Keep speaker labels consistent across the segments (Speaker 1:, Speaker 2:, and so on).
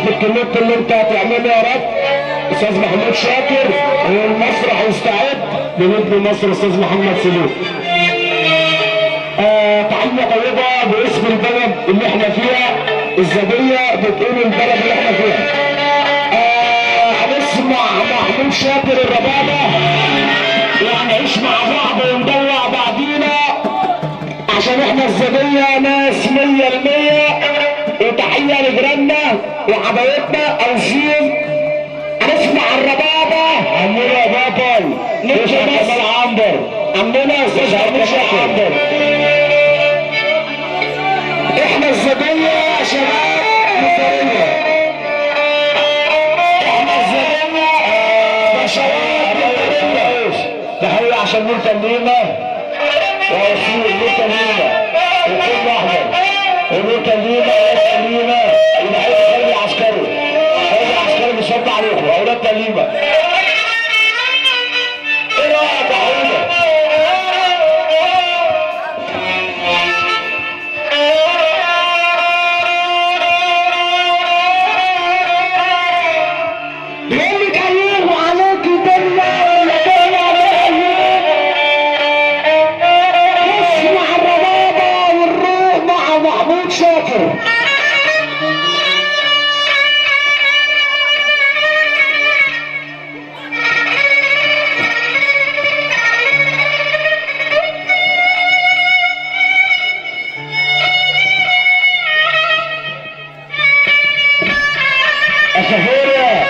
Speaker 1: في الكليب اللي انت هتعمله يا رب استاذ محمود شاكر والمسرح يستعد لنجم مصر استاذ محمد سلوك آه تحية طيبة باسم البلد اللي احنا فيها الزبية بتقول البلد اللي احنا فيها آه هنسمع محمود شاكر الربابة وهنعيش مع بعض وندلع بعضينا عشان احنا الزبية ناس مية المية وتحية لجيراننا وحبايبنا أوزين هنسمع الربابة عمنا يا بطل نجم كمال عنبر عمنا استاذ محمود شاكر احنا الزبية يا شباب مصرية احنا الزبية يا شباب مصرية تحية عشان نور تمرينة ويسير نور تمرينة وكل واحدة ونور تمرينة ونور تمرينة ونعيش خلي عسكري خلي عسكري بيصد عليكم اولاد تمرينة ايه رأيك يا حبيبي؟ بيقول لك ايوب عليك دنيا ولا دنيا نسمع الربابة والروح مع محمود شاكر أسافيريا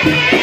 Speaker 1: العالمين